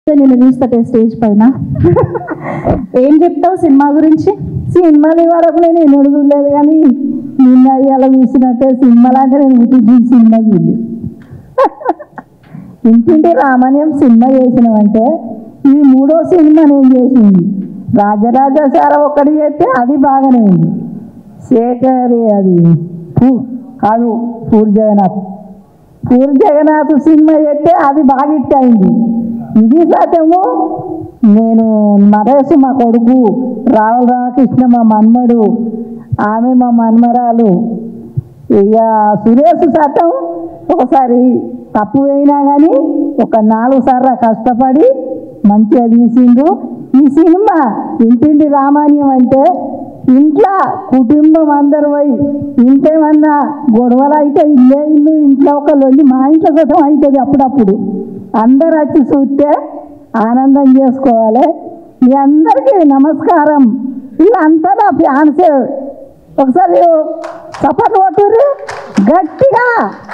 నేను చూస్తా స్టేజ్ పైన ఏం చెప్తావు సినిమా గురించి సినిమాలు వరకు నేను ఎన్నడూ చూడలేదు కానీ నిన్న ఇవాళ చూసినట్టే సినిమాలు అంటే నేను ఉట్టి చూసి సినిమా చూడలేదు ఇంటింటి రామాయణం సినిమా చేసినామంటే ఇది మూడో సినిమా నేను చేసింది రాజరాజసార ఒక్కటి చేస్తే అది బాగానే ఉంది శేఖర్ అది పూ- కాదు పూరి జగన్నాథ్ పూరి జగన్నాథ్ సినిమా చేస్తే అది బాగా హిట్ అయింది ఇది సత్యము నేను నరేష్ మా కొడుకు రావుల రామకృష్ణ మా మన్మడు ఆమె మా మన్మరాలు ఇక సురేష్ చట్టం ఒకసారి తప్పు అయినా కానీ ఒక నాలుగు సార్లు కష్టపడి మంచిగా తీసిండు ఈ సినిమా ఇంటింటి రామాయణం అంటే ఇంట్లో కుటుంబం అందరు పోయి ఇంకేమన్నా గొడవలు అయితే ఇల్లే ఇల్లు ఇంట్లో ఒక లొల్లి మా ఇంట్లో సతం అవుతుంది అప్పుడప్పుడు అందరు వచ్చి చూస్తే ఆనందం చేసుకోవాలి మీ అందరికీ నమస్కారం వీళ్ళంతా నా ఫ్యాన్సే ఒకసారి సపోర్ట్ కొట్టుర్రు గట్టిగా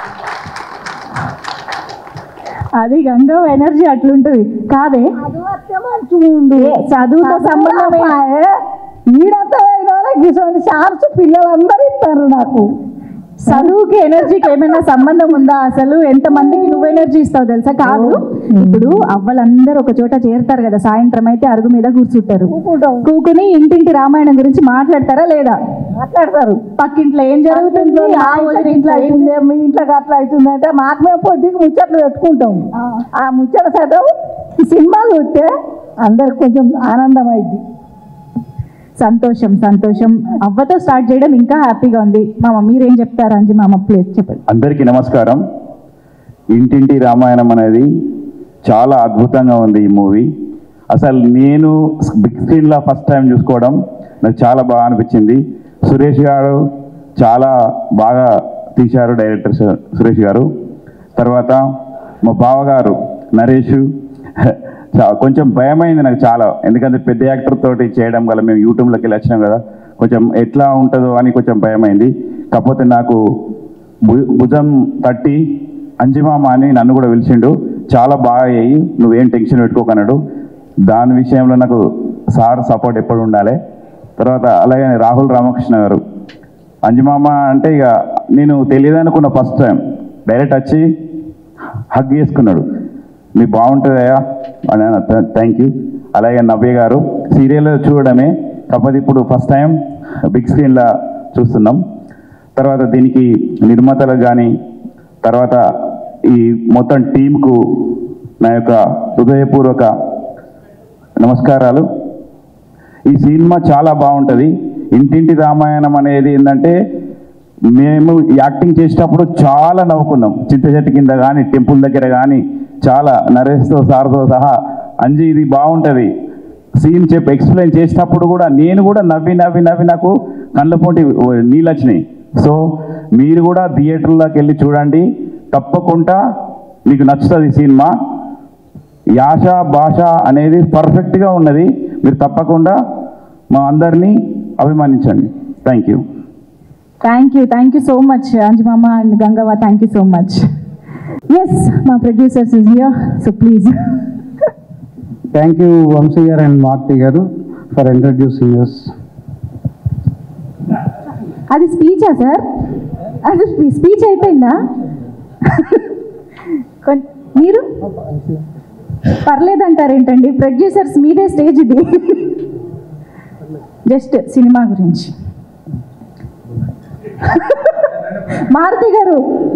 అది గంగా ఎనర్జీ అట్లుంటది కాదే ఉండు చదువుతో సంబంధం ఏ- ఈడంత అయిన వాళ్ళకి ఇటువంటి షార్ట్స్ పిల్లలందరూ ఇస్తారు నాకు చదువుకి ఎనర్జీకి ఏమైనా సంబంధం ఉందా అసలు ఎంత మందికి నువ్వు ఎనర్జీ ఇస్తావు తెలుసా కాదు ఇప్పుడు అవ్వలందరూ ఒక చోట చేరుతారు కదా సాయంత్రం అయితే అరుగు మీద కూర్చుంటారు కూకుంటాం కూకుని ఇంటింటి రామాయణం గురించి మాట్లాడతారా లేదా మాట్లాడతారు పక్కింట్లో ఏం జరుగుతుంది ఆ వదిన ఇంట్లో ఇంట్లో ఏం అవుతుంది మీ ఇంట్లోకి అట్లా అవుతుంది అంటే మాకు మేము పొద్దుకి ముచ్చట్లు పెట్టుకుంటాం ఆ ముచ్చట శాతం ఈ సినిమా చూస్తే అందరికి కొంచెం ఆనందం అయింది సంతోషం సంతోషం అవ్వతో స్టార్ట్ చేయడం ఇంకా హ్యాపీగా ఉంది మామ మీరేం చెప్తారు అంజి మామ ప్లీజ్ చెప్పండి అందరికీ నమస్కారం ఇంటింటి రామాయణం అనేది చాలా అద్భుతంగా ఉంది ఈ మూవీ అసలు నేను బిగ్ స్క్రీన్లో ఫస్ట్ టైం చూసుకోవడం నాకు చాలా బాగా అనిపించింది సురేష్ గారు చాలా బాగా తీశారు డైరెక్టర్ సు- సురేష్ గారు తర్వాత మా బావగారు నరేష్ చా- కొంచెం భయమైంది నాకు చాలా ఎందుకంటే పెద్ద యాక్టర్ తోటి చేయడం వల్ల మేము యూట్యూబ్లోకి వెళ్ళి వచ్చినాం కదా కొంచెం ఎట్లా ఉంటుందో అని కొంచెం భయమైంది కాకపోతే నాకు భు- భుజం తట్టి అంజిమామ అని నన్ను కూడా పిలిచిండు చాలా బాగా అయ్యి నువ్వేం టెన్షన్ పెట్టుకోకన్నాడు దాని విషయంలో నాకు సార్ సపోర్ట్ ఎప్పుడు ఉండాలి తర్వాత అలాగే రాహుల్ రామకృష్ణ గారు అంజిమామ అంటే ఇక నేను తెలియదు అనుకున్న ఫస్ట్ టైం డైరెక్ట్ వచ్చి హగ్ చేసుకున్నాడు మీ బాగుంటుందయా అని థ్యాంక్ యూ అలాగే నవ్య గారు సీరియల్ చూడడమే కాకపోతే ఇప్పుడు ఫస్ట్ టైం బిగ్ స్క్రీన్లో చూస్తున్నాం తర్వాత దీనికి నిర్మాతలకు కానీ తర్వాత ఈ మొత్తం టీంకు నా యొక్క హృదయపూర్వక నమస్కారాలు ఈ సినిమా చాలా బాగుంటుంది ఇంటింటి రామాయణం అనేది ఏంటంటే మేము యాక్టింగ్ చేసేటప్పుడు చాలా నవ్వుకున్నాం చింత చెట్టు కింద కానీ టెంపుల్ దగ్గర కానీ చాలా నరేష్తో సార్తో సహా అంజి ఇది బాగుంటుంది సీన్ చెప్పి ఎక్స్ప్లెయిన్ చేసేటప్పుడు కూడా నేను కూడా నవ్వి నవ్వి నవ్వి నాకు కళ్ళ పొంటి నీళ్ళు వచ్చినాయి సో మీరు కూడా థియేటర్లోకి వెళ్ళి చూడండి తప్పకుండా మీకు నచ్చుతుంది సినిమా యాస భాష అనేది పర్ఫెక్ట్గా ఉన్నది మీరు తప్పకుండా మా అందరినీ అభిమానించండి thank you thank you thank you so much Anjamama and Gangavva thank you so much yes మా producers is here so please thank you Vamsi garu and మార్తి గారు ఫర్ ఇంట్రడ్యూసింగ్ అస్ అది స్పీచా సార్ అది స్పీచ్ అయిపోయిందా కొన్- మీరు పర్లేదంటారేంటండి ప్రొడ్యూసర్స్ మీదే స్టేజ్ ఇది జస్ట్ సినిమా గురించి మారుతి గారు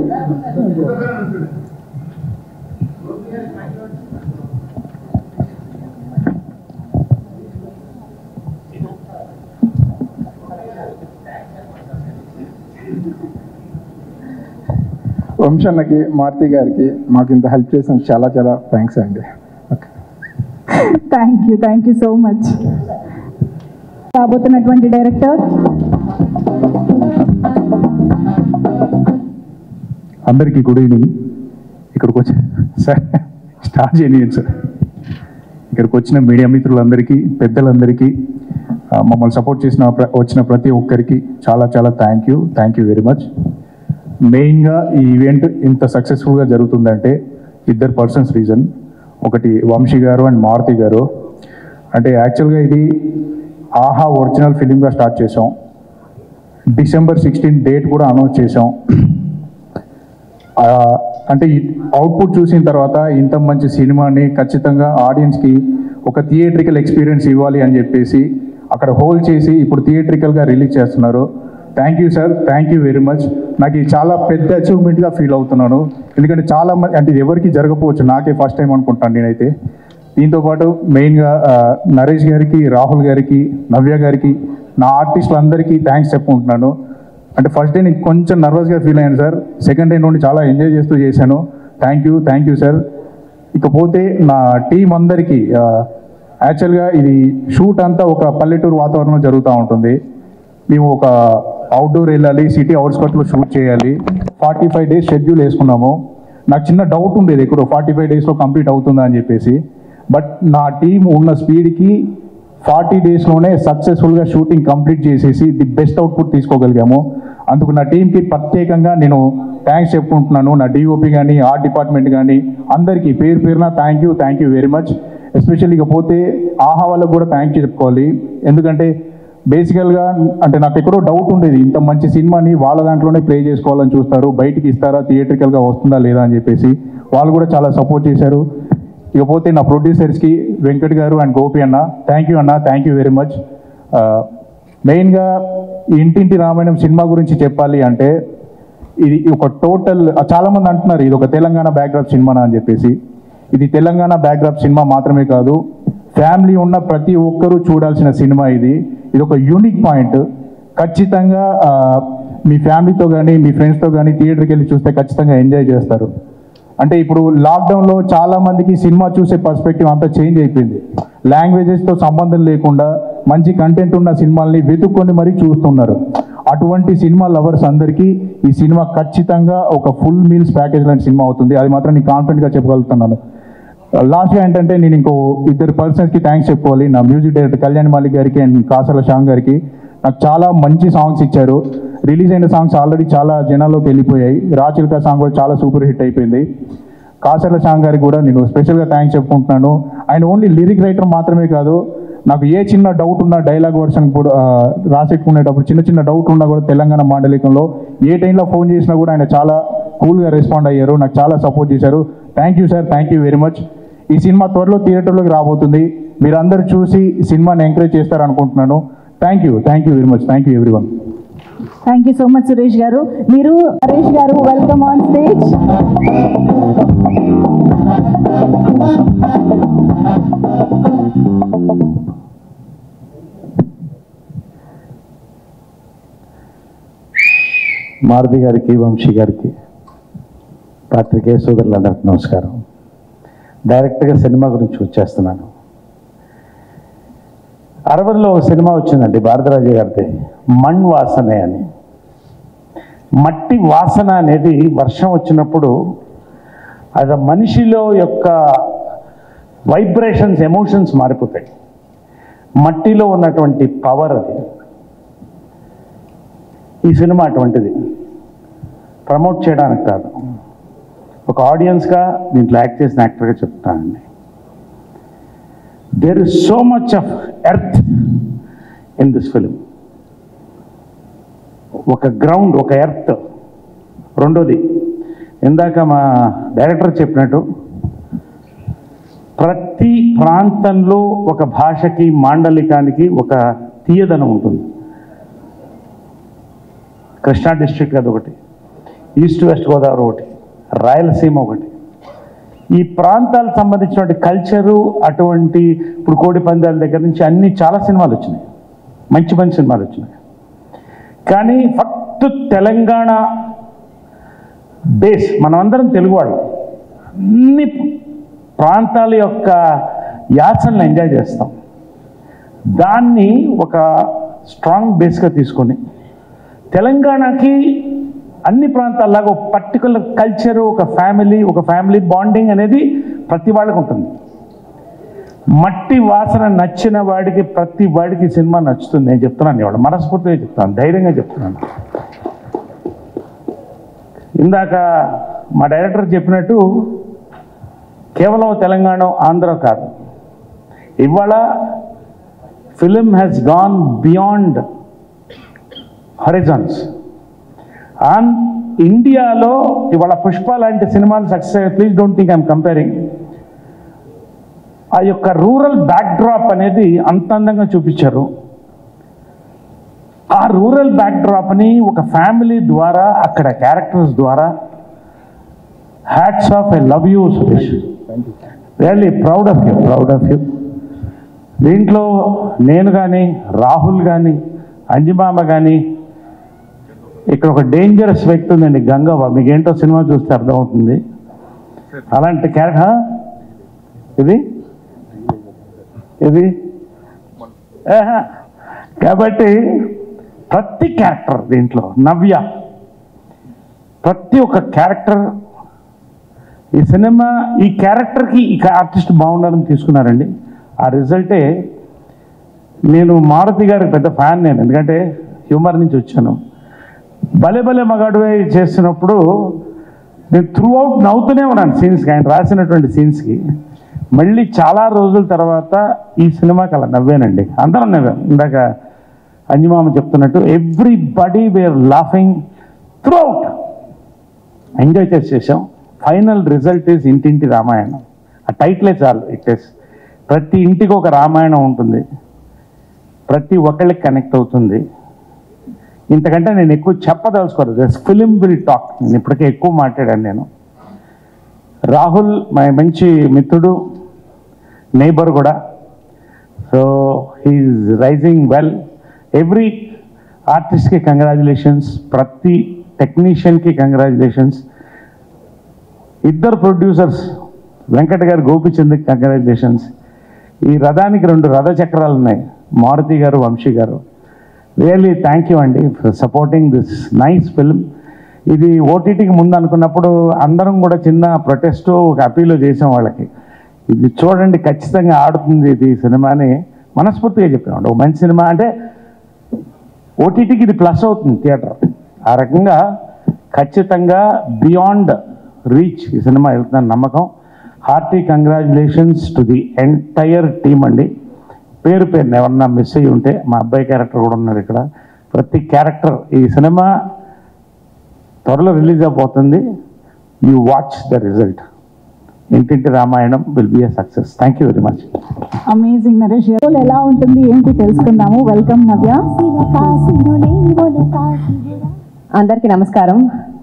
వంశన్నకి మారుతి గారికి మాకు ఇంత హెల్ప్ చేసిన చాలా చాలా థ్యాంక్స్ అండి okay thank you thank you so much రాబోతున్నటువంటి డైరెక్టర్ అందరికీ గుడ్ ఈవినింగ్ ఇక్కడికి వచ్చి సార్ స్టార్ట్ చేయండి సార్ ఇక్కడికి వచ్చిన మీడియా మిత్రులందరికీ పెద్దలందరికీ ఆ, మమ్మల్ని సపోర్ట్ చేసిన ప్ర- వచ్చిన ప్రతి ఒక్కరికి చాలా చాలా thank you thank you very much మెయిన్గా ఈ ఈవెంట్ ఇంత సక్సెస్ఫుల్గా జరుగుతుందంటే ఇద్దరు పర్సన్స్ రీజన్ ఒకటి వంశీ గారు అండ్ మారుతి గారు అంటే యాక్చువల్గా ఇది ఆహా ఒరిజినల్ ఫిలింగా స్టార్ట్ చేసాం డిసెంబర్ సిక్స్టీన్ డేట్ కూడా అనౌన్స్ చేసాం ఆ, అంటే అవుట్పుట్ చూసిన తర్వాత ఇంత మంచి సినిమాని ఖచ్చితంగా ఆడియన్స్కి ఒక థియేట్రికల్ ఎక్స్పీరియన్స్ ఇవ్వాలి అని చెప్పేసి అక్కడ హోల్డ్ చేసి ఇప్పుడు థియేట్రికల్గా రిలీజ్ చేస్తున్నారు thank you sir thank you very much నాకు ఇది చాలా పెద్ద అచీవ్మెంట్గా ఫీల్ అవుతున్నాను ఎందుకంటే చాలా మంది అంటే ఇది ఎవరికి జరగకపోవచ్చు నాకే ఫస్ట్ టైం అనుకుంటాను నేనైతే దీంతోపాటు మెయిన్గా ఆ, నరేష్ గారికి రాహుల్ గారికి నవ్య గారికి నా ఆర్టిస్టులందరికీ థ్యాంక్స్ చెప్పుకుంటున్నాను అంటే ఫస్ట్ డే నేను కొంచెం నర్వస్గా ఫీల్ అయ్యాను సార్ సెకండ్ డే నుండి చాలా ఎంజాయ్ చేస్తూ చేశాను thank you thank you sir ఇకపోతే నా టీం అందరికీ యాక్చువల్గా ఇది షూట్ అంతా ఒక పల్లెటూరు వాతావరణంలో జరుగుతూ ఉంటుంది మేము ఒక అవుట్డోర్ వెళ్ళాలి సిటీ అవుట్స్కట్లో షూట్ చేయాలి ఫార్టీ ఫైవ్ డేస్ షెడ్యూల్ వేసుకున్నాము నాకు చిన్న డౌట్ ఉండేది ఎక్కడో ఫార్టీ ఫైవ్ డేస్లో కంప్లీట్ అవుతుందా అని చెప్పేసి బట్ నా టీం ఉన్న స్పీడ్కి ఫార్టీ డేస్లోనే సక్సెస్ఫుల్గా షూటింగ్ కంప్లీట్ చేసేసి ది బెస్ట్ అవుట్పుట్ తీసుకోగలిగాము అందుకు నా టీంకి ప్రత్యేకంగా నేను థ్యాంక్స్ చెప్పుకుంటున్నాను నా డిఓపి కానీ ఆర్ట్ డిపార్ట్మెంట్ కానీ అందరికీ పేరు పేరున thank you thank you very much especially ఇకపోతే ఆహా వాళ్ళకు కూడా థ్యాంక్ యూ చెప్పుకోవాలి ఎందుకంటే బేసికల్గా అంటే నాకు ఎక్కడో డౌట్ ఉండేది ఇంత మంచి సినిమాని వాళ్ళ దాంట్లోనే ప్లే చేసుకోవాలని చూస్తారు బయటికి ఇస్తారా థియేట్రికల్గా వస్తుందా లేదా అని చెప్పేసి వాళ్ళు కూడా చాలా సపోర్ట్ చేశారు ఇకపోతే నా ప్రొడ్యూసర్స్కి వెంకట్ గారు అండ్ గోపి అన్న థ్యాంక్ యూ అన్న థ్యాంక్ యూ వెరీ మచ్ మెయిన్గా ఇంటింటి రామాయణం సినిమా గురించి చెప్పాలి అంటే ఇది ఒక టోటల్ చాలామంది అంటున్నారు ఇది ఒక తెలంగాణ బ్యాక్డ్రాప్ సినిమా అని చెప్పేసి ఇది తెలంగాణ బ్యాక్డ్రాప్ సినిమా మాత్రమే కాదు ఫ్యామిలీ ఉన్న ప్రతి ఒక్కరూ చూడాల్సిన సినిమా ఇది ఇది ఒక యూనిక్ పాయింట్ ఖచ్చితంగా ఆ, మీ ఫ్యామిలీతో కానీ మీ ఫ్రెండ్స్తో కానీ థియేటర్కి వెళ్ళి చూస్తే ఖచ్చితంగా ఎంజాయ్ చేస్తారు అంటే ఇప్పుడు లాక్డౌన్లో చాలా మందికి సినిమా చూసే పర్స్పెక్టివ్ అంతా చేంజ్ అయిపోయింది లాంగ్వేజెస్తో సంబంధం లేకుండా మంచి కంటెంట్ ఉన్న సినిమాల్ని వెతుక్కొని మరీ చూస్తున్నారు అటువంటి సినిమా లవర్స్ అందరికీ ఈ సినిమా ఖచ్చితంగా ఒక ఫుల్ మీల్స్ ప్యాకేజ్ లాంటి సినిమా అవుతుంది అది మాత్రం నేను కాన్ఫిడెంట్గా చెప్పగలుగుతున్నాను లాస్ట్గా ఏంటంటే నేను ఇంకో ఇద్దరు పర్సన్స్కి థ్యాంక్స్ చెప్పుకోవాలి నా మ్యూజిక్ డైరెక్టర్ కళ్యాణ్ మాలిక్ గారికి అండ్ కాసల శ్యామ్ గారికి నాకు చాలా మంచి సాంగ్స్ ఇచ్చారు రిలీజ్ అయిన సాంగ్స్ ఆల్రెడీ చాలా జనాల్లోకి వెళ్ళిపోయాయి రాచిల్కా సాంగ్ కూడా చాలా సూపర్ హిట్ అయిపోయింది కాసర్ల శ్యామ్ గారికి కూడా నేను స్పెషల్గా థ్యాంక్స్ చెప్పుకుంటున్నాను ఆయన ఓన్లీ లిరిక్ రైటర్ మాత్రమే కాదు నాకు ఏ చిన్న డౌట్ ఉన్నా డైలాగ్ వర్షన్ కూడా ఆ, రాసెట్టుకునేటప్పుడు చిన్న చిన్న డౌట్ ఉన్నా కూడా తెలంగాణ మాండలికంలో ఏ టైంలో ఫోన్ చేసినా కూడా ఆయన చాలా కూల్గా రెస్పాండ్ అయ్యారు నాకు చాలా సపోర్ట్ చేశారు thank you sir thank you very much ఈ సినిమా త్వరలో థియేటర్లోకి రాబోతుంది మీరందరూ చూసి ఈ సినిమాని ఎంకరేజ్ చేస్తారనుకుంటున్నాను thank you thank you very much thank you everyone thank you so much Suresh garu మీరు నరేష్ గారు వెల్కమ్ ఆన్ స్టేజ్ మారుతి గారికి వంశీ గారికి పాత్రికేయ సోదరులందరికీ నమస్కారం డైరెక్ట్గా సినిమా గురించి వచ్చేస్తున్నాను అరవైలో ఒక సినిమా వచ్చిందండి భారతరాజు గారిది మణ్ వాసనే అని మట్టి వాసన అనేది వర్షం వచ్చినప్పుడు అది మనిషిలో యొక్క వైబ్రేషన్స్ ఎమోషన్స్ మారిపోతాయి మట్టిలో ఉన్నటువంటి పవర్ అది ఈ సినిమా అటువంటిది ప్రమోట్ చేయడానికి కాదు ఒక ఆడియన్స్గా దీంట్లో యాక్ట్ చేసిన యాక్టర్గా చెప్తానండి there is so much of earth in this film ఒక గ్రౌండ్ ఒక ఎర్త్ రెండోది ఇందాక మా డైరెక్టర్ చెప్పినట్టు ప్రతి ప్రాంతంలో ఒక భాషకి మాండలికానికి ఒక తీయదనం ఉంటుంది కృష్ణా డిస్ట్రిక్ట్ అది ఒకటి ఈస్ట్ వెస్ట్ గోదావరి ఒకటి రాయలసీమ ఒకటి ఈ ప్రాంతాలకు సంబంధించినటువంటి కల్చరు అటువంటి ఇప్పుడు కోడి పందాల దగ్గర నుంచి అన్ని చాలా సినిమాలు వచ్చినాయి మంచి మంచి సినిమాలు వచ్చినాయి కానీ ఫస్ట్ తెలంగాణ బేస్ మనమందరం తెలుగువాళ్ళు అన్ని ప్రాంతాల యొక్క యాసలను ఎంజాయ్ చేస్తాం దాన్ని ఒక స్ట్రాంగ్ బేస్గా తీసుకొని తెలంగాణకి అన్ని ప్రాంతాల్లాగా ఒక పర్టికులర్ కల్చర్ ఒక ఫ్యామిలీ ఒక ఫ్యామిలీ బాండింగ్ అనేది ప్రతి వాళ్ళకి ఉంటుంది మట్టి వాసన నచ్చిన వాడికి ప్రతి వాడికి ఈ సినిమా నచ్చుతుంది నేను చెప్తున్నాను ఇవాళ మనస్ఫూర్తిగా చెప్తాను ధైర్యంగా చెప్తున్నాను ఇందాక మా డైరెక్టర్ చెప్పినట్టు కేవలం తెలంగాణ ఆంధ్ర కాదు ఇవాళ film has gone beyond horizons and ఇండియాలో ఇవాళ పుష్ప లాంటి సినిమాలు success please don't think I'm comparing ఆ యొక్క రూరల్ బ్యాక్డ్రాప్ అనేది అంత అందంగా చూపించారు ఆ రూరల్ బ్యాక్డ్రాప్ని ఒక ఫ్యామిలీ ద్వారా అక్కడ క్యారెక్టర్స్ ద్వారా hats off I love you Suresh really proud of you proud of you దీంట్లో నేను కానీ రాహుల్ కానీ అంజిమామ కానీ ఇక్కడ ఒక డేంజరస్ వ్యక్తి ఉందండి గంగవ్వ మీకు ఏంటో సినిమా చూస్తే అర్థమవుతుంది అలాంటి క్యారెక్టర్ ఇది ఇది ఆహా. కాబట్టి ప్రతి క్యారెక్టర్ దీంట్లో నవ్య ప్రతి ఒక్క క్యారెక్టర్ ఈ సినిమా ఈ క్యారెక్టర్కి ఈ ఆర్టిస్ట్ బాగుండాలని తీసుకున్నారండి ఆ రిజల్టే నేను మారుతి గారికి పెద్ద ఫ్యాన్ నేను ఎందుకంటే హ్యూమర్ నుంచి వచ్చాను భలే భలే మగాడువే చేస్తున్నప్పుడు నేను త్రూ అవుట్ నవ్వుతూనే ఉన్నాను సీన్స్కి ఆయన రాసినటువంటి సీన్స్కి మళ్ళీ చాలా రోజుల తర్వాత ఈ సినిమాకి అలా నవ్వానండి అందరం నవ్వాం ఇందాక అంజమామ చెప్తున్నట్టు everybody were laughing throughout enjoy చేసేసాం final result is Intinti Ramayanam ఆ టైటిలే చాలు ఇట్ ఇస్ ప్రతి ఇంటికి ఒక రామాయణం ఉంటుంది ప్రతి ఒక్కళ్ళకి కనెక్ట్ అవుతుంది ఇంతకంటే నేను ఎక్కువ చెప్పదలుచుకోరు జస్ట్ ఫిలిం విల్ టాక్ నేను ఇప్పటికే ఎక్కువ మాట్లాడాను నేను రాహుల్ మా మంచి మిత్రుడు నైబర్ కూడా so he's rising well every ఆర్టిస్ట్కి కంగ్రాచులేషన్స్ ప్రతి టెక్నీషియన్కి కంగ్రాచులేషన్స్ ఇద్దరు ప్రొడ్యూసర్స్ వెంకట గారు గోపిచంద్కి కంగ్రాచులేషన్స్ ఈ రథానికి రెండు రథ చక్రాలు ఉన్నాయి Maruti garu Vamsi garu really thank you అండి for supporting this nice film ఇది ఓటీటీకి ముందు అనుకున్నప్పుడు అందరం కూడా చిన్న ప్రొటెస్ట్ ఒక అపీల్ చేసాం వాళ్ళకి ఇది చూడండి ఖచ్చితంగా ఆడుతుంది ఇది ఈ సినిమాని మనస్ఫూర్తిగా చెప్పామండి ఒక మంచి సినిమా అంటే ఓటీటీకి ఇది ప్లస్ అవుతుంది థియేటర్ ఆ రకంగా ఖచ్చితంగా బియాండ్ రీచ్ ఈ సినిమా వెళ్తుందని నమ్మకం hearty congratulations to the entire team అండి పేరు పేరుని ఎవరన్నా మిస్ అయ్యి ఉంటే మా అబ్బాయి క్యారెక్టర్ కూడా ఉన్నారు ఇక్కడ ప్రతి క్యారెక్టర్ ఈ సినిమా త్వరలో రిలీజ్ అయిపోతుంది you watch the result Intinti Ramayanam will be a success thank you very much amazing Naresh garu ఎలా ఉంటుంది ఏంటి తెలుసుకుందాము వెల్కమ్ నవ్య అందరికీ నమస్కారం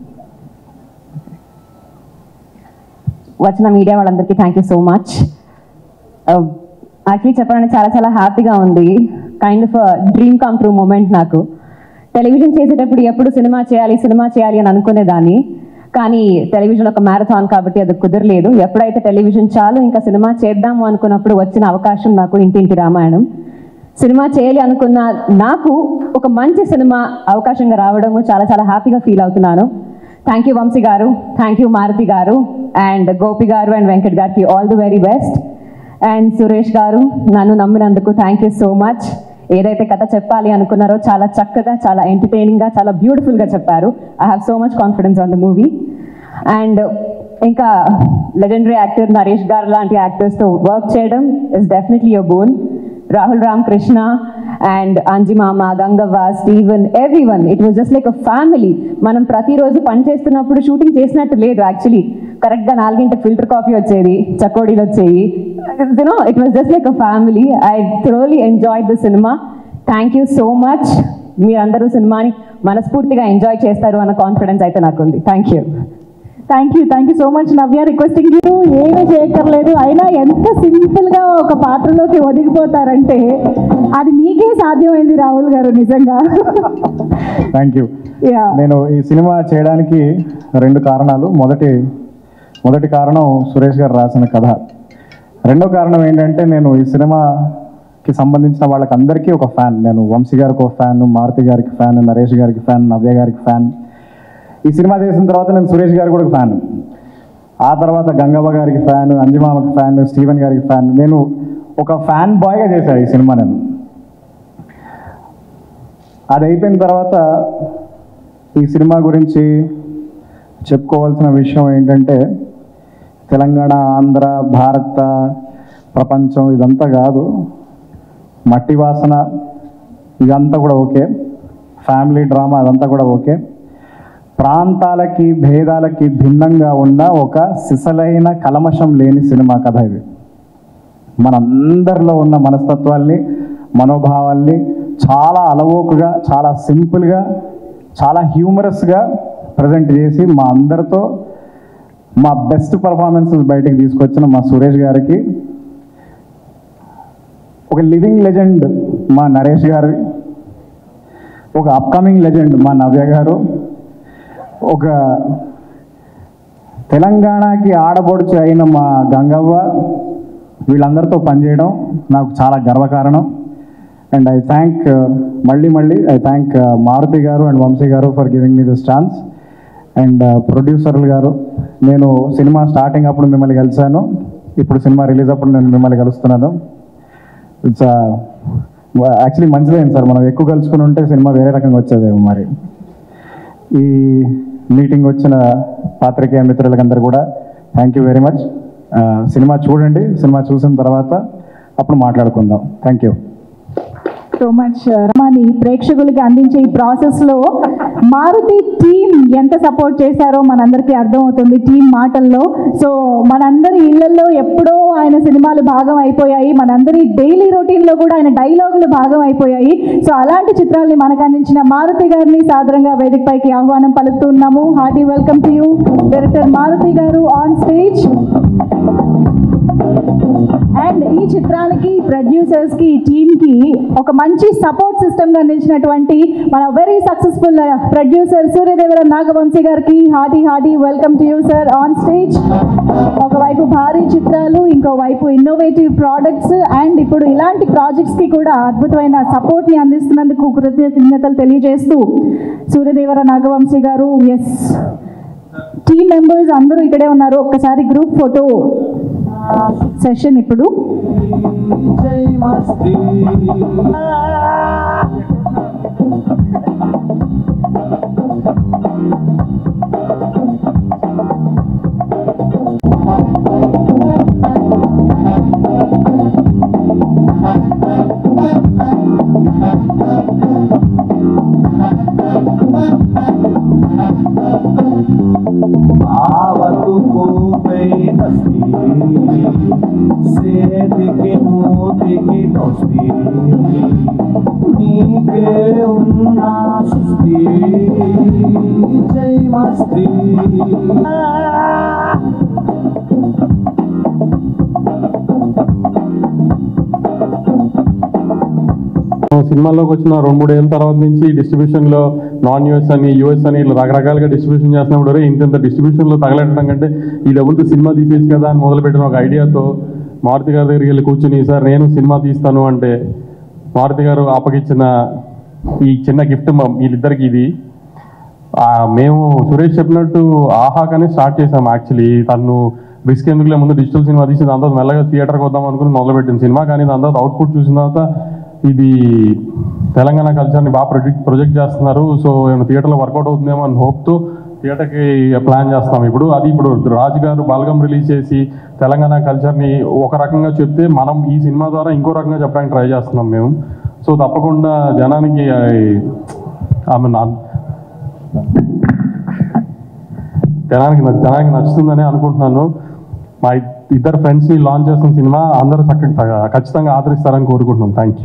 వచ్చిన మీడియా వాళ్ళందరికీ thank you so much actually చెప్పాలంటే చాలా చాలా హ్యాపీగా ఉంది kind of dream come true moment నాకు టెలివిజన్ చేసేటప్పుడు ఎప్పుడు సినిమా చేయాలి సినిమా చేయాలి అని అనుకునేదాన్ని కానీ టెలివిజన్ ఒక మ్యారథాన్ కాబట్టి అది కుదరలేదు ఎప్పుడైతే టెలివిజన్ చాలు ఇంకా సినిమా చేద్దాము అనుకున్నప్పుడు వచ్చిన అవకాశం నాకు ఇంటింటి రామాయణం సినిమా చేయాలి అనుకున్న నాకు ఒక మంచి సినిమా అవకాశంగా రావడము చాలా చాలా హ్యాపీగా ఫీల్ అవుతున్నాను థ్యాంక్ యూ వంశీ గారు థ్యాంక్ యూ మారుతి గారు అండ్ గోపి గారు అండ్ వెంకట్ గారికి all the very best and Suresh garu నన్ను నమ్మినందుకు థ్యాంక్ యూ సో మచ్ ఏదైతే కథ చెప్పాలి అనుకున్నారో చాలా చక్కగా చాలా ఎంటర్టైనింగ్గా చాలా బ్యూటిఫుల్గా చెప్పారు I have so much confidence on the movie and ఇంకా లెజెండరీ యాక్టర్ నరేష్ గారు లాంటి యాక్టర్స్తో వర్క్ చేయడం ఇస్ డెఫినెట్లీ యో boon Rahul Ram Krishna and Anjimama Gangavva Steven everyone it was just like a family మనం ప్రతిరోజు పని చేస్తున్నప్పుడు షూటింగ్ చేసినట్టు లేదు యాక్చువల్లీ కరెక్ట్గా నాలుగింటి ఫిల్టర్ కాఫీ వచ్చేది చకోడీలు వచ్చేవి you know it was just like a family I thoroughly enjoy the cinema thank you so much మీరందరూ సినిమాని మనస్ఫూర్తిగా ఎంజాయ్ చేస్తారు అన్న కాన్ఫిడెన్స్ అయితే నాకు ఉంది thank you thank you thank you so much Navya requesting you ఏమీ చేయక్కర్లేదు అయినా ఎంత సింపుల్ గా ఒక పాత్రలోకి ఒదిగిపోతారంటే అది మీకే సాధ్యమైంది రాహుల్ గారు నిజంగా థ్యాంక్ యూ యా నేను ఈ సినిమా చేయడానికి రెండు కారణాలు మొదటి మొదటి కారణం సురేష్ గారు రాసిన కథ రెండో కారణం ఏంటంటే నేను ఈ సినిమాకి సంబంధించిన వాళ్ళకందరికీ ఒక ఫ్యాన్ నేను వంశీ గారికి ఒక ఫ్యాన్ మారుతి గారికి ఫ్యాన్ నరేష్ గారికి ఫ్యాన్ నవ్య గారికి ఫ్యాన్ ఈ సినిమా చేసిన తర్వాత నేను సురేష్ గారికి కూడా ఫ్యాన్ ఆ తర్వాత గంగవ్వ గారికి ఫ్యాన్ అంజమామకి ఫ్యాన్ స్టీవెన్ గారికి ఫ్యాన్ నేను ఒక ఫ్యాన్ బాయ్గా చేశాను ఈ సినిమా నేను అది అయిపోయిన తర్వాత ఈ సినిమా గురించి చెప్పుకోవాల్సిన విషయం ఏంటంటే తెలంగాణ ఆంధ్ర భారత ప్రపంచం ఇదంతా కాదు మట్టి వాసన ఇదంతా కూడా ఓకే ఫ్యామిలీ డ్రామా అదంతా కూడా ఓకే ప్రాంతాలకి భేదాలకి భిన్నంగా ఉన్న ఒక సిసలైన కలమషం లేని సినిమా కథ ఇది మనందరిలో ఉన్న మనస్తత్వాల్ని మనోభావాల్ని చాలా అలవోకుగా చాలా సింపుల్గా చాలా హ్యూమరస్గా ప్రజెంట్ చేసి మా అందరితో మా బెస్ట్ పర్ఫార్మెన్సెస్ బయటికి తీసుకొచ్చిన మా సురేష్ గారికి ఒక లివింగ్ లెజెండ్ మా నరేష్ గారి ఒక అప్కమింగ్ లెజెండ్ మా నవ్య గారు ఒక తెలంగాణకి ఆడబొడుచు అయిన మా గంగవ్వ వీళ్ళందరితో పనిచేయడం నాకు చాలా గర్వకారణం అండ్ ఐ థ్యాంక్ మళ్ళీ మళ్ళీ ఐ థ్యాంక్ మారుతి గారు and Vamsi garu for giving me this chance and ప్రొడ్యూసర్లు గారు నేను సినిమా స్టార్టింగ్ అప్పుడు మిమ్మల్ని కలిశాను ఇప్పుడు సినిమా రిలీజ్ అప్పుడు నేను మిమ్మల్ని కలుస్తున్నాను ఇట్స్ యాక్చువల్లీ మంచిదైంది సార్ మనం ఎక్కువ కలుసుకుని ఉంటే సినిమా వేరే రకంగా వచ్చేదేమో మరి ఈ మీటింగ్ వచ్చిన పాత్రికేయ మిత్రులకందరూ కూడా thank you very much cinema చూడండి సినిమా చూసిన తర్వాత అప్పుడు మాట్లాడుకుందాం థ్యాంక్ యూ సో మచ్ రమాని ప్రేక్షకులకి అందించే ఈ ప్రాసెస్లో మారుతి టీం ఎంత సపోర్ట్ చేశారో మనందరికీ అర్థమవుతుంది టీం మాటల్లో సో మనందరి ఇళ్లలో ఎప్పుడో ఆయన సినిమాలు భాగం అయిపోయాయి మనందరి డైలీ రొటీన్లో కూడా ఆయన డైలాగులు భాగం అయిపోయాయి సో అలాంటి చిత్రాల్ని మనకు అందించిన మారుతి గారిని సాదరంగా వేదికపైకి ఆహ్వానం పలుకుతున్నాము hearty welcome to you director Maruthi garu on stage and ఈ చిత్రానికి ప్రొడ్యూసర్స్ కి టీమ్ కి ఒక మంచి సపోర్ట్ సిస్టమ్ గా నిలిచినటువంటి మన very successful producer Suryadevara Naga Vamsi గారికి hearty hearty welcome to you sir on stage ఒకవైపు భారీ చిత్రాలు ఇంకోవైపు ఇన్నోవేటివ్ ప్రోడక్ట్స్ అండ్ ఇప్పుడు ఇలాంటి ప్రాజెక్ట్స్ కి కూడా అద్భుతమైన సపోర్ట్ ని అందిస్తున్నందుకు కృతజ్ఞతలు తెలియజేస్తూ సూర్యదేవర నాగవంశీ గారు ఎస్ టీమ్ మెంబర్స్ అందరూ ఇక్కడే ఉన్నారు ఒక్కసారి గ్రూప్ ఫోటో సెషన్ ఇప్పుడు ఆవతుకు పైనస్తి సేతికి మూతికి తోస్తి నీకే ఉన్నా సుస్తి జై మస్తి సినిమాలోకి వచ్చిన రెండు మూడు ఏళ్ళ తర్వాత నుంచి డిస్ట్రిబ్యూషన్లో నాన్ యూఎస్ అని యూఎస్ అని ఇట్లా రకరకాలుగా డిస్ట్రిబ్యూషన్ చేస్తున్నప్పుడు "ఒరేయ్, ఇంత ఇంత డిస్ట్రిబ్యూషన్లో తగలెట్టడం కంటే ఈ డబ్బులతో సినిమా తీసేసి కదా అని మొదలుపెట్టిన ఒక ఐడియాతో మారుతి గారి దగ్గరికి వెళ్ళి కూర్చుని సార్ నేను సినిమా తీస్తాను అంటే మారుతి గారు అప్పగిచ్చిన ఈ చిన్న గిఫ్ట్ మా వీళ్ళిద్దరికి ఇది ఆ, మేము సురేష్ చెప్పినట్టు ఆహాకనే స్టార్ట్ చేసాం యాక్చువల్లీ తను రిస్క్ ఎందుకులే ముందు డిజిటల్ సినిమా తీసి దాని తర్వాత మెల్లగా థియేటర్కి వద్దాం అనుకుని మొదలుపెట్టిన సినిమా కానీ దాని తర్వాత అవుట్పుట్ చూసిన తర్వాత ఇది తెలంగాణ కల్చర్ని బాగా ప్రొజెక్ట్ ప్రొజెక్ట్ చేస్తున్నారు సో ఏమైనా థియేటర్లో వర్కౌట్ అవుతుందేమో అని హోప్తో థియేటర్కి ప్లాన్ చేస్తాం ఇప్పుడు అది ఇప్పుడు రాజు గారు బాల్గం రిలీజ్ చేసి తెలంగాణ కల్చర్ని ఒక రకంగా చెప్తే మనం ఈ సినిమా ద్వారా ఇంకో రకంగా చెప్పడానికి ట్రై చేస్తున్నాం మేము సో తప్పకుండా జనానికి ఆమె జనానికి నచ్చ- జనానికి నచ్చుతుందని అనుకుంటున్నాను మా ఇ- ఇద్దరు ఫ్రెండ్స్ని లాంచ్ చేస్తున్న సినిమా అందరూ చక్కగా ఖచ్చితంగా ఆదరిస్తారని కోరుకుంటున్నాం థ్యాంక్ యూ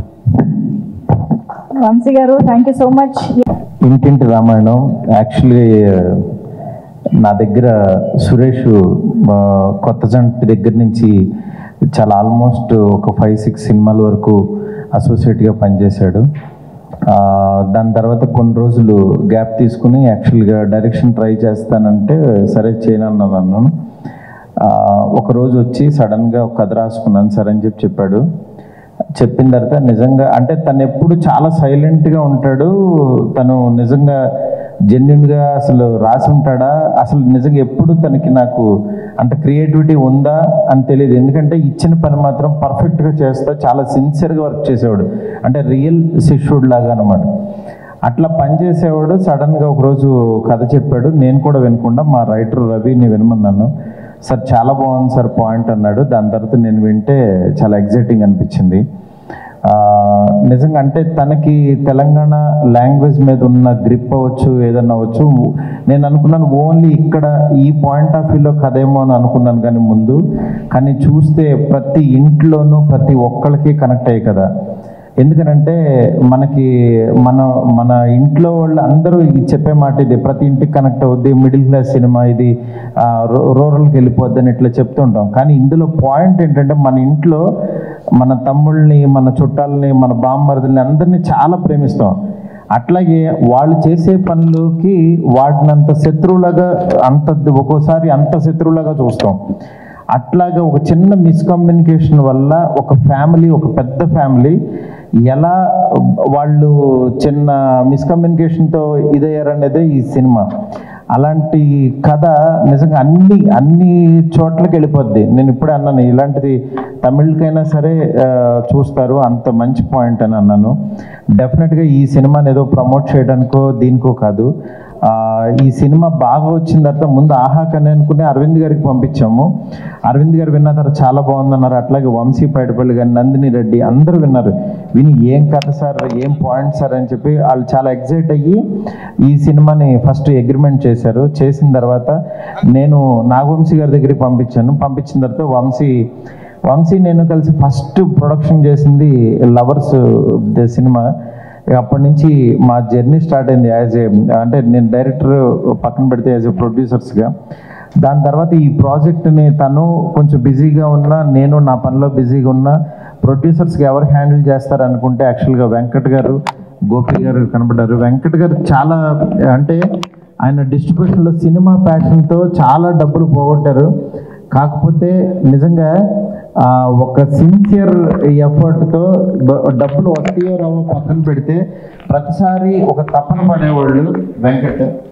వంశీ గారు థ్యాంక్ యూ సో మచ్ ఇంటింటి రామాయణం యాక్చువల్లీ నా దగ్గర సురేష్ ఆ, కొత్త జంట దగ్గర నుంచి చాలా ఆల్మోస్ట్ ఒక ఫైవ్ సిక్స్ సినిమాల వరకు అసోసియేట్గా పనిచేశాడు ఆ, దాని తర్వాత కొన్ని రోజులు గ్యాప్ తీసుకుని యాక్చువల్గా డైరెక్షన్ ట్రై చేస్తానంటే సరే చేయనన్నాను అన్నాను ఆ, ఒక రోజు వచ్చి సడన్గా ఒక కథ రాసుకున్నాను సరే అని చెప్పి చెప్పాడు చెప్పిన తర్వాత నిజంగా అంటే తను ఎప్పుడు చాలా సైలెంట్గా ఉంటాడు తను నిజంగా జెన్యున్గా అసలు రాసి ఉంటాడా అసలు నిజంగా ఎప్పుడు తనకి నాకు అంత క్రియేటివిటీ ఉందా అని తెలియదు ఎందుకంటే ఇచ్చిన పని మాత్రం పర్ఫెక్ట్గా చేస్తా చాలా సిన్సియర్గా వర్క్ చేసేవాడు అంటే రియల్ శిష్యుడు లాగా అనమాట అట్లా పనిచేసేవాడు సడన్గా ఒకరోజు కథ చెప్పాడు నేను కూడా వినకుండా మా రైటర్ రవిని వినమన్నాను సార్ చాలా బాగుంది సార్ పాయింట్ అన్నాడు దాని తర్వాత నేను వింటే చాలా ఎగ్జైటింగ్ అనిపించింది ఆ, నిజంగా అంటే తనకి తెలంగాణ లాంగ్వేజ్ మీద ఉన్న గ్రిప్ అవ్వచ్చు ఏదన్నా అవ్వచ్చు నేను అనుకున్నాను ఓన్లీ ఇక్కడ ఈ పాయింట్ ఆఫ్ వ్యూలో కదేమో అని అనుకున్నాను కానీ ముందు కానీ చూస్తే ప్రతి ఇంట్లోనూ ప్రతి ఒక్కళ్ళకి కనెక్ట్ అయ్యి కదా ఎందుకనంటే మనకి మన మన ఇంట్లో వాళ్ళు అందరూ ఇది చెప్పే మాట ఇది ప్రతి ఇంటికి కనెక్ట్ అవుద్ది మిడిల్ క్లాస్ సినిమా ఇది ఆ, రూ- రూరల్కి వెళ్ళిపోద్ది అని ఇట్లా చెప్తుంటాం కానీ ఇందులో పాయింట్ ఏంటంటే మన ఇంట్లో మన తమ్ముళ్ళని మన చుట్టాలని మన బామ్మరుదుల్ని అందరినీ చాలా ప్రేమిస్తాం అట్లాగే వాళ్ళు చేసే పనులకి వాటినంత శత్రువులాగా అంత ఒక్కోసారి అంత శత్రువులాగా చూస్తాం అట్లాగా ఒక చిన్న మిస్కమ్యూనికేషన్ వల్ల ఒక ఫ్యామిలీ ఒక పెద్ద ఫ్యామిలీ ఎలా వాళ్ళు చిన్న మిస్కమ్యూనికేషన్తో ఇదయ్యారనేదే ఈ సినిమా అలాంటి కథ నిజంగా అన్ని అన్ని చోట్లకి వెళ్ళిపోద్ది నేను ఇప్పుడే అన్నాను ఇలాంటిది తమిళ్కైనా సరే ఆ, చూస్తారు అంత మంచి పాయింట్ అని అన్నాను డెఫినెట్గా ఈ సినిమాని ఏదో ప్రమోట్ చేయడానికో దీనికో కాదు ఆ, ఈ సినిమా బాగా వచ్చిన తర్వాత ముందు ఆహా కని అనుకుని అరవింద్ గారికి పంపించాము అరవింద్ గారు విన్న తర్వాత చాలా బాగుందన్నారు అట్లాగే వంశీ పైడపల్లి గారి నందిని రెడ్డి అందరూ విన్నారు విని ఏం కథ సార్ ఏం పాయింట్ సార్ అని చెప్పి వాళ్ళు చాలా ఎగ్జైట్ అయ్యి ఈ సినిమాని ఫస్ట్ అగ్రిమెంట్ చేశారు చేసిన తర్వాత నేను నాగవంశీ గారి దగ్గరికి పంపించాను పంపించిన తర్వాత వంశీ వంశీ నేను కలిసి ఫస్ట్ ప్రొడక్షన్ చేసింది లవర్స్ సినిమా ఇక అప్పటి నుంచి మా జర్నీ స్టార్ట్ అయింది యాజ్ ఏ అంటే నేను డైరెక్టర్ పక్కన పెడితే యాజ్ ఏ ప్రొడ్యూసర్స్గా దాని తర్వాత ఈ ప్రాజెక్ట్ని తను కొంచెం బిజీగా ఉన్నా నేను నా పనిలో బిజీగా ఉన్నా ప్రొడ్యూసర్స్కి ఎవరు హ్యాండిల్ చేస్తారు అనుకుంటే యాక్చువల్గా వెంకట్ గారు గోపి గారు కనబడ్డారు వెంకట్ గారు చాలా అంటే ఆయన డిస్ట్రిబ్యూషన్లో సినిమా ప్యాషన్తో చాలా డబ్బులు పోగొట్టారు కాకపోతే నిజంగా ఆ, ఒక సిన్సియర్ ఎఫర్ట్తో డబ్బులు వస్తాయో రావో పక్కన పెడితే ప్రతిసారి ఒక తపన పడేవాళ్ళు వెంకట్